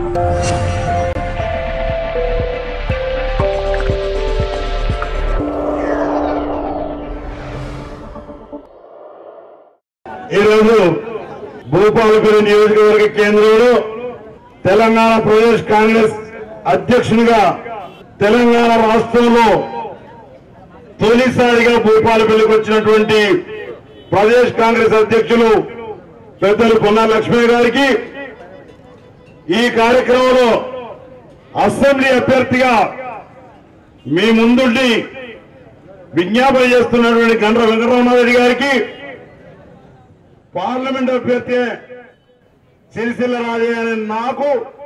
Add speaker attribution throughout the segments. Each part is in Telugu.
Speaker 1: ఈరోజు భూపాలపల్లి నియోజకవర్గ కేంద్రంలో తెలంగాణ ప్రదేశ్ కాంగ్రెస్ అధ్యక్షునిగా తెలంగాణ రాష్ట్రంలో తొలిసారిగా భూపాలపల్లికి వచ్చినటువంటి ప్రదేశ్ కాంగ్రెస్ అధ్యక్షులు పెద్దలు పొన్నా లక్ష్మీ గారికి ఈ కార్యక్రమంలో అసెంబ్లీ అభ్యర్థిగా మీ ముందుండి విజ్ఞాపన చేస్తున్నటువంటి గండ్ర వెంకటరమణారెడ్డి గారికి పార్లమెంట్ అభ్యర్థి సిరిసిల్ల రాజయ్య అనే నాకు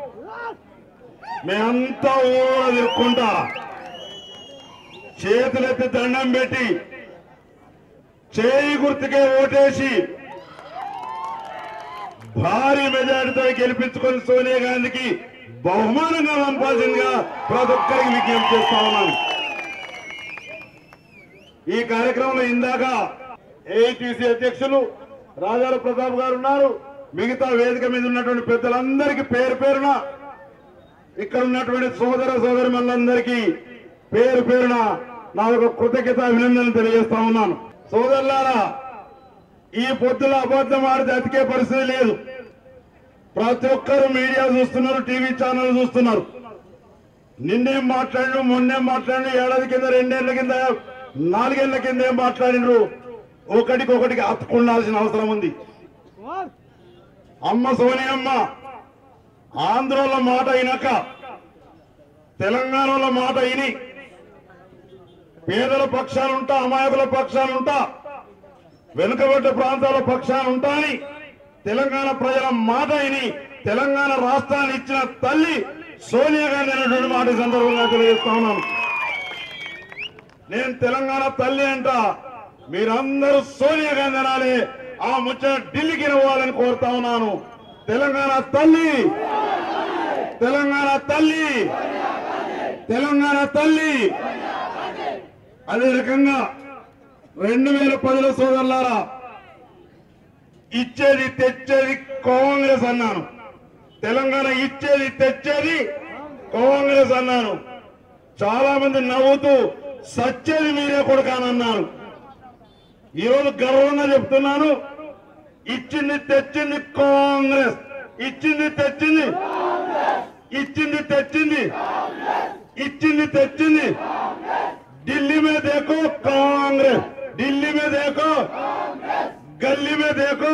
Speaker 1: మేమంతా ఊర తిరుక్కుంటా చేతులెత్తి దండం పెట్టి చేయి గుర్తుకే ఓటేసి భారీ మెజారిటీతో గెలిపించుకొని సోనియా గాంధీకి బహుమానంగా పంపాల్సిందిగా ప్రతి ఒక్కరికి విజ్ఞప్తి చేస్తా ఉన్నాను ఈ కార్యక్రమంలో ఇందాక ఏఐటీసీ అధ్యక్షులు రాజాల ప్రతాప్ గారు ఉన్నారు మిగతా వేదిక మీద ఉన్నటువంటి పెద్దలందరికీ పేరు పేరున ఇక్కడ ఉన్నటువంటి సోదర సోదరి మనందరికీ పేరు పేరున నా ఒక కృతజ్ఞత అభినందనలు తెలియజేస్తా ఉన్నాను సోదరులారా ఈ పొద్దుల అబద్ధం ఆడితే అతికే పరిస్థితి లేదు ప్రతి ఒక్కరు మీడియా చూస్తున్నారు టీవీ ఛానల్ చూస్తున్నారు నిన్నేం మాట్లాడిను మొన్నేం మాట్లాడిను ఏడాది కింద రెండేళ్ల కింద నాలుగేళ్ల కింద ఏం మాట్లాడినరు ఒకటికి ఒకటికి అతుకుండాల్సిన అవసరం ఉంది అమ్మ సోనియమ్మ ఆంధ్రలో మాట అయినాక తెలంగాణలో మాట అయిని పేదల పక్షాలుంటా అమాయకుల పక్షాలుంటా వెనుకబడ్డ ప్రాంతాల పక్షాలుంటా అని తెలంగాణ ప్రజల మాట అయిని తెలంగాణ రాష్ట్రాన్ని ఇచ్చిన తల్లి సోనియా గాంధీ అనేటువంటి మాట ఈ సందర్భంగా తెలియజేస్తా ఉన్నాను నేను తెలంగాణ తల్లి అంట మీరందరూ సోనియా గాంధీ అనాలి ఆ ముచ్చట ఢిల్లీకి పోవాలని కోరుతా ఉన్నాను తెలంగాణ తల్లి తెలంగాణ తల్లి తెలంగాణ తల్లి అదే రకంగా రెండు వేల పదిలో సోదరులారా ఇచ్చేది తెచ్చేది కాంగ్రెస్ అన్నాను తెలంగాణ ఇచ్చేది తెచ్చేది కాంగ్రెస్ అన్నాను చాలా మంది నవ్వుతూ సచ్చేది మీరే కొడుకానన్నారు ఈరోజు గర్వంగా చెప్తున్నాను ఇచ్చింది తెచ్చింది కాంగ్రెస్ ఇచ్చింది తెచ్చింది ఇచ్చింది తెచ్చింది ఇచ్చింది తెచ్చింది ఢిల్లీ में देखो कांग्रेस दिल्ली में देखो गली में देखो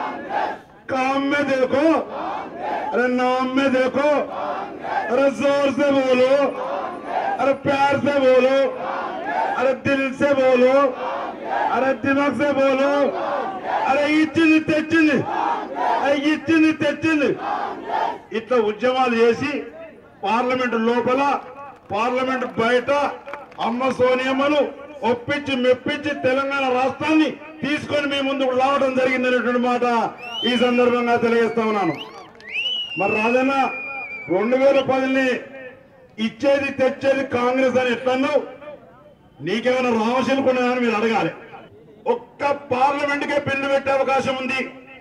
Speaker 1: काम में देखो अरे नाम में देखो अरे जोर से बोलो अरे प्यार से बोलो अरे दिल से बोलो अरे दिमाग से बोलो అరే ఇచ్చింది తెచ్చింది అరే ఇచ్చింది తెచ్చింది ఇట్లా ఉద్యమాలు చేసి పార్లమెంట్ లోపల పార్లమెంట్ బయట అమ్మ సోనియమ్మను ఒప్పించి మెప్పించి తెలంగాణ రాష్ట్రాన్ని తీసుకొని మీ ముందుకు రావడం జరిగిందనేటువంటి మాట ఈ సందర్భంగా తెలియజేస్తా ఉన్నాను మరి రాజన్న రెండు వేల పదిని ఇచ్చేది తెచ్చేది కాంగ్రెస్ అని ఎట్లన్నావు నీకేమైనా రామశిల్పని మీరు అడగాలి ఒక్క పార్లమెంట్కే బిల్లు పెట్టే అవకాశం ఉంది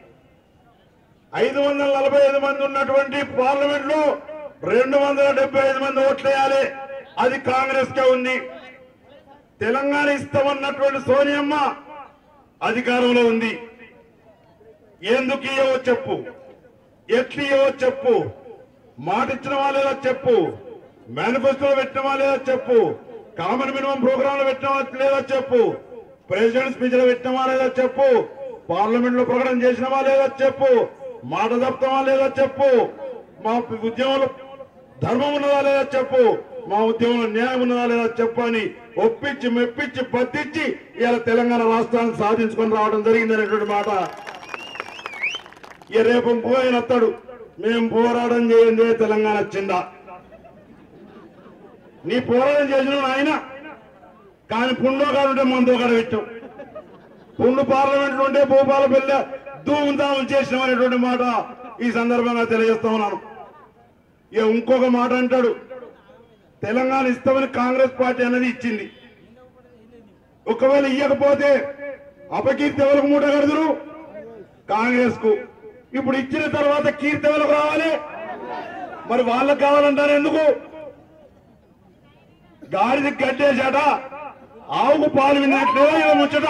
Speaker 1: ఐదు వందల నలభై ఐదు మంది ఉన్నటువంటి పార్లమెంట్ లో రెండు వందల డెబ్బై ఐదు మంది ఓట్లేయాలి అది కాంగ్రెస్ కే ఉంది తెలంగాణ ఇస్తామన్నటువంటి సోనియమ్మ అధికారంలో ఉంది ఎందుకు ఇయ్యవో చెప్పు ఎట్లు ఇయ్యవో చెప్పు మాట ఇచ్చిన వాళ్ళేలా చెప్పు మేనిఫెస్టోలో పెట్టిన వాళ్ళేలా చెప్పు కామన్ మినిమం ప్రోగ్రామ్ లో పెట్టిన వాళ్ళ లేదా చెప్పు ప్రెసిడెంట్ స్పీచ్ లో పెట్టిన వాళ్ళేదా చెప్పు పార్లమెంట్ లో ప్రకటన చేసిన వాళ్ళేదా చెప్పు మాట తప్పుతామా లేదా చెప్పు మా ఉద్యమంలో ధర్మం ఉన్నదా లేదా చెప్పు మా ఉద్యమంలో న్యాయం ఉన్నదా లేదా చెప్పు అని ఒప్పించి మెప్పించి బతిచ్చి ఇలా తెలంగాణ రాష్ట్రాన్ని సాధించుకొని రావడం జరిగిందనేటువంటి మాట ఇక రేపు పోయిన అత్తాడు మేము పోరాటం చేయండి తెలంగాణ వచ్చిందా నీ పోరాటం చేసిన ఆయన కానీ పుండో కాడు ఉంటే మందో కాడ పెట్టాం పుండు పార్లమెంట్ ఉంటే భూపాల పిల్ల ధూమ్ధాం చేసినాం అనేటువంటి మాట ఈ సందర్భంగా తెలియజేస్తా ఉన్నాను ఇక ఇంకొక మాట అంటాడు తెలంగాణ ఇస్తామని కాంగ్రెస్ పార్టీ అనేది ఇచ్చింది ఒకవేళ ఇయ్యకపోతే అపకీర్తి ఎవరికి మూట కడుదురు కాంగ్రెస్ కు ఇప్పుడు ఇచ్చిన తర్వాత కీర్తి ఎవరికి రావాలి మరి వాళ్ళకి కావాలంటారు ఎందుకు గాడిది కట్టేశాట ఆవుకు పాలు విన్నట్లేదా ఇలా ముచ్చట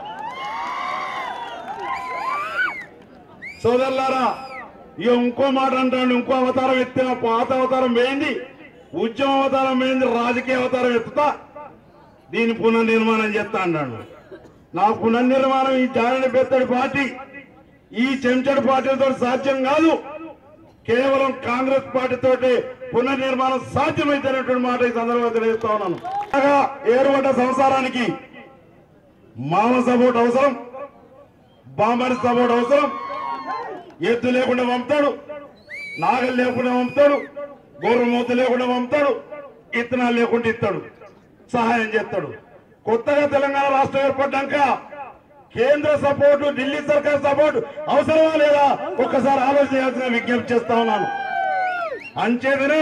Speaker 1: సోదరులారా ఇక ఇంకో మాట అంటాడు ఇంకో అవతారం ఎత్తిన పాత అవతారం వేయింది ఉద్యమ అవతారం వేయింది రాజకీయ అవతారం ఎత్తుతా దీని పునర్నిర్మాణం చేస్తా అన్నాడు నా పునర్నిర్మాణం ఈ జాలని పెత్తడి పార్టీ ఈ చెంచడి పార్టీలతో సాధ్యం కాదు కేవలం కాంగ్రెస్ పార్టీతో పునర్నిర్మాణం సాధ్యమైతేనటువంటి మాట ఈ సందర్భంగా తెలియజేస్తా ఉన్నాను కాగా ఏరుగడ్డ సంసారానికి మామ సపోర్ట్ అవసరం బామరి సపోర్ట్ అవసరం ఎద్దు లేకుండా పంపుతాడు నాగలు లేకుండా పంపుతాడు గోర్రమూత లేకుండా పంపుతాడు ఇత్తనాలు లేకుండా ఇస్తాడు సహాయం చేస్తాడు కొత్తగా తెలంగాణ రాష్ట్రం ఏర్పడ్డాక కేంద్ర సపోర్టు ఢిల్లీ సర్కార్ సపోర్టు అవసరమా లేదా ఒక్కసారి ఆలోచన చేయాల్సిన విజ్ఞప్తి చేస్తా ఉన్నాను అంచేతనే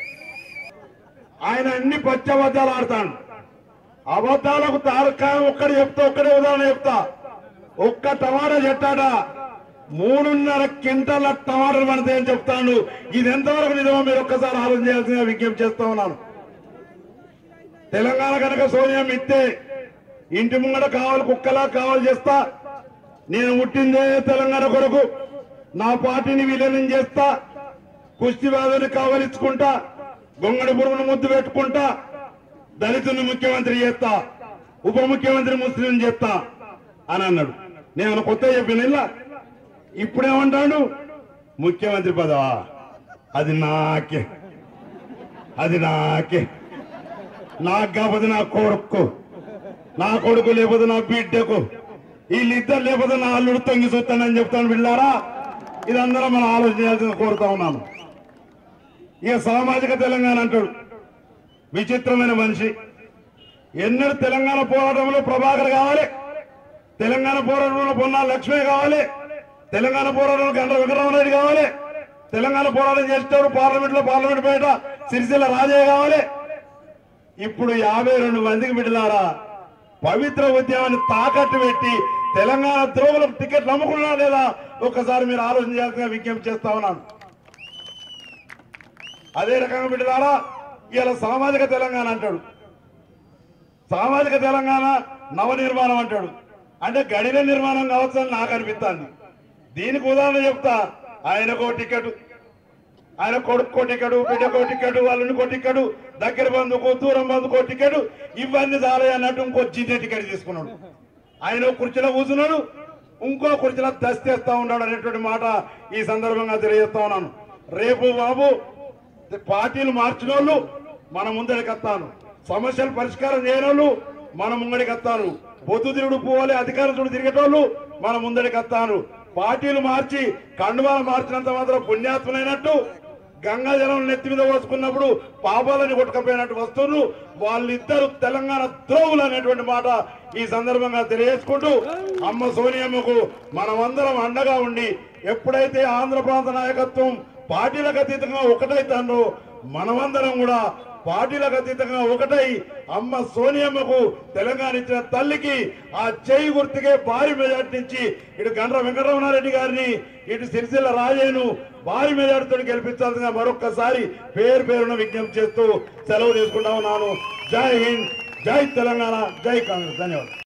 Speaker 1: ఆయన అన్ని పచ్చబద్దాలు ఆడతాడు అబద్ధాలకు తారకాయం ఒక్కటి చెప్తా ఒక్కడే ఉదాహరణ చెప్తా ఒక్క టమాటా చెట్టాట మూడున్నర క్వింటాల టమాటాలు పడతాయని చెప్తాను ఇది ఎంతవరకు నిజమో మీరు ఒక్కసారి ఆలోచన చేయాల్సిన విజ్ఞప్తి చేస్తా ఉన్నాను తెలంగాణ కనుక సోనియా ఇస్తే ఇంటి ముంగట కావాలి కుక్కలా కావాలి చేస్తా నేను పుట్టిందే తెలంగాణ కొరకు నా పార్టీని విలీనం చేస్తా కుస్తీ వ్యాధుని కావలించుకుంటా గొంగడి పురుగును ముద్దు పెట్టుకుంటా దళితుని ముఖ్యమంత్రి చేస్తా ఉప ముఖ్యమంత్రి ముస్లిం చేస్తా అని అన్నాడు నేను కొత్త చెప్పిన ఇలా ఇప్పుడేమంటాడు ముఖ్యమంత్రి పదవా అది నాకే అది నాకే నాకు కాకపోతే నా కొడుకు నా కొడుకు లేకపోతే నా బిడ్డకు వీళ్ళిద్దరు లేకపోతే నా అల్లుడు తొంగి చూస్తానని చెప్తాను బిళ్ళారా ఇదందరం మనం ఆలోచన చేయాల్సింది కోరుతా ఉన్నాను ఇక సామాజిక తెలంగాణ అంటాడు విచిత్రమైన మనిషి ఎన్నడూ తెలంగాణ పోరాటంలో ప్రభాకర్ కావాలి తెలంగాణ పోరాటంలో పొన్నా లక్ష్మి కావాలి తెలంగాణ పోరాటంలో గంట వెంకటరామరెడ్డి కావాలి తెలంగాణ పోరాటం చేసేవాడు పార్లమెంట్ లో పార్లమెంట్ బయట సిరిసిల్ల రాజయ్య కావాలి ఇప్పుడు యాభై రెండు మందికి బిడ్డలారా పవిత్ర ఉద్యమాన్ని తాకట్టు పెట్టి తెలంగాణ ద్రోగులకు టికెట్లు అమ్ముకున్నా లేదా ఒక్కసారి మీరు ఆలోచన చేయాల్సిన విజ్ఞప్తి చేస్తా ఉన్నాను అదే రకంగా బిడ్డలారా ఇలా సామాజిక తెలంగాణ అంటాడు సామాజిక తెలంగాణ నవ నిర్మాణం అంటాడు అంటే గడిల నిర్మాణం కావచ్చని నాకు అనిపిస్తుంది దీనికి ఉదాహరణ చెప్తా ఆయనకో టికెట్ ఆయన కొడుకో టికెట్ బిడ్డకో టికెట్ వాళ్ళకో టికెట్ దగ్గర బంధుకో దూరం బంధుకో టికెట్ ఇవన్నీ చాలే అన్నట్టు ఇంకో జిన్నే టికెట్ తీసుకున్నాడు ఆయన ఓ కుర్చీలో కూర్చున్నాడు ఇంకో కుర్చీలో దస్తేస్తా ఉన్నాడు అనేటువంటి మాట ఈ సందర్భంగా తెలియజేస్తా ఉన్నాను రేపు బాబు పార్టీలు మార్చిన వాళ్ళు మన ముందడికి వస్తాను సమస్యలు పరిష్కారం చేయని వాళ్ళు మన ముంగడికి వస్తాను పొద్దుతిరుడు పోవాలి అధికారులు తిరిగేటోళ్ళు మన ముందడికి వస్తాను పార్టీలు మార్చి కండువాలు మార్చినంత మాత్రం పుణ్యాత్ములైనట్టు గంగా జలం నెత్తి మీద పోసుకున్నప్పుడు పాపాలని కొట్టుకపోయినట్టు వస్తున్నారు వాళ్ళిద్దరు తెలంగాణ ద్రోవులు అనేటువంటి మాట ఈ సందర్భంగా తెలియజేసుకుంటూ అమ్మ సోనియమ్మకు మనమందరం అండగా ఉండి ఎప్పుడైతే ఆంధ్ర ప్రాంత నాయకత్వం పార్టీలకు అతీతంగా ఒకటైతానో మనమందరం కూడా పార్టీలకు అతీతంగా ఒకటై అమ్మ సోనియమ్మకు తెలంగాణ ఇచ్చిన తల్లికి ఆ చేయి గుర్తుకే భారీ మెజార్టీ నుంచి ఇటు గండ్ర వెంకటరమణారెడ్డి గారిని ఇటు సిరిసిల్ల రాజయ్యను భారీ మెజార్టీతో గెలిపించాల్సిందిగా మరొక్కసారి పేరు పేరున విజ్ఞప్తి చేస్తూ సెలవు తీసుకుంటా ఉన్నాను జై హింద్ జై తెలంగాణ జై కాంగ్రెస్ ధన్యవాదాలు